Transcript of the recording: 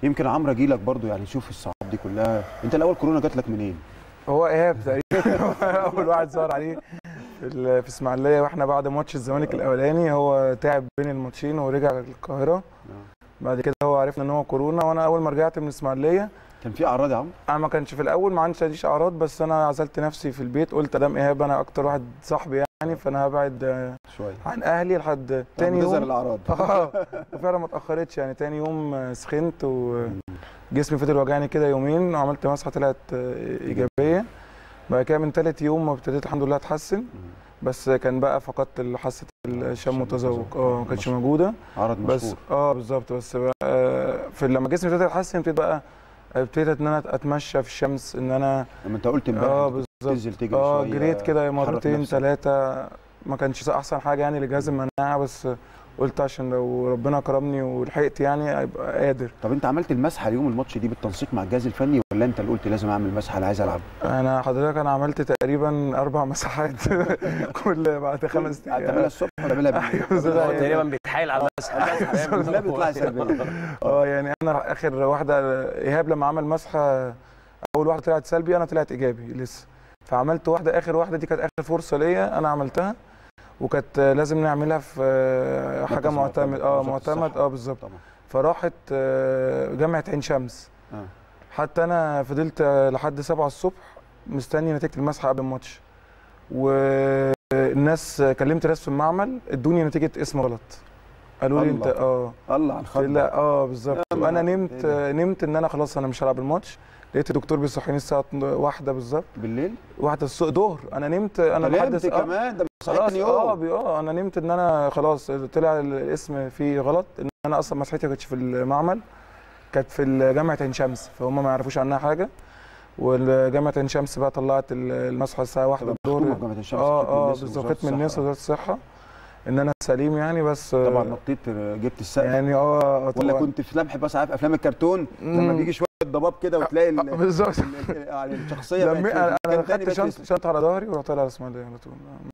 يمكن عمرو اجي لك برضو يعني شوف الصعاب دي كلها انت الاول كورونا جات لك منين هو ايهاب تقريبا اول واحد ظهر عليه في ال- في اسماعيليه واحنا بعد ماتش الزمالك الاولاني هو تعب بين الماتشين ورجع القاهره بعد كده هو عرفنا ان هو كورونا وانا اول ما رجعت من اسماعيليه كان في اعراض يا عمرو انا ما كانش في الاول ما عنديش اعراض بس انا عزلت نفسي في البيت قلت ادام ايهاب انا اكتر واحد صاحبي يعني فانا هبعد آه، شويه عن اهلي لحد تاني تظهر يوم الاعراض اه وفعلا ما اتاخرتش يعني تاني يوم آه، سخنت وجسمي فضل وجعني كده يومين وعملت مسحه طلعت آه، ايجابيه بعد كده من تالت يوم ابتديت الحمد لله اتحسن بس كان بقى فقدت حاسه الشم والتذوق اه ما كانتش مشهور. موجوده عرض بس مشهور اه بالظبط بس بقى آه، في لما جسمي ابتدى يتحسن ابتديت بقى ابتديت ان انا اتمشى في الشمس ان انا لما انت قلت امبارح اه أنت كنت بالظبط تنزل تجري اه شويه جريت كده تحرك مرتين نفسك. ثلاثه ما كانش احسن حاجه يعني لجهاز المناعه بس قلت عشان لو ربنا كرمني ولحقت يعني ابقى قادر طب انت عملت المسحه اليوم الماتش دي بالتنسيق مع الجهاز الفني ولا انت اللي قلت لازم اعمل مسحه انا عايز العب انا حضرتك انا عملت تقريبا اربع مساحات كل بعد خمس تعملها ايام الصبح ولا تعملها بالليل؟ أيوة، بالظبط. هو تقريبا بيتحايل على المسح لا بيطلع سلبيه اه يعني انا اخر واحده ايهاب لما عمل مسحه اول واحده طلعت سلبي انا طلعت ايجابي لسه فعملت واحده اخر واحده دي كانت اخر فرصه ليا انا عملتها وكانت لازم نعملها في آه، حاجه مركز معتمد معتمد، اه وزارة معتمد الصحة. اه بالظبط طبعا فراحت آه، جامعه عين شمس آه. حتى انا فضلت آه، لحد 7 الصبح مستني نتيجه المسحه قبل الماتش والناس كلمت ناس في المعمل ادوني نتيجه اسم غلط قالوا لي انت الله. اه الله على الخط لا اه بالظبط يا وانا نهار نمت إيه ده؟ نمت ان انا خلاص انا مش هلعب الماتش لقيت الدكتور بيصحيني الساعه واحدة بالظبط بالليل واحدة الصبح ظهر انا نمت انا انت لحد نمت الس- آه، كمان ده خلاص صحيت اه يوم بي- اه انا نمت ان انا خلاص طلع الاسم فيه غلط ان انا اصلا مسحتي ما كانتش في المعمل كانت في جامعه عين شمس فهم ما يعرفوش عنها حاجه والجامعه عين شمس بقى طلعت المسحه الساعه 1 تبقى الظهر مختومة في جامعه الشمس اه ختم اه الناس بالظبط ووزارة ختم الناس الصحة. وزاره الصحه ان انا سليم يعني بس آه، طبعا نطيت جبت السقف يعني اه ولا طبعاً. كنت في لمح بس عارف افلام الكرتون لما مم. بيجي شويه ضباب كده وتلاقي ال- بالظبط ال- ال- يعني الشخصيه بقت لما في انا مكان انا تاني خدت بس شنطه اسمه. شنطه على ظهري ورحت طالع على اسماعيليه على طول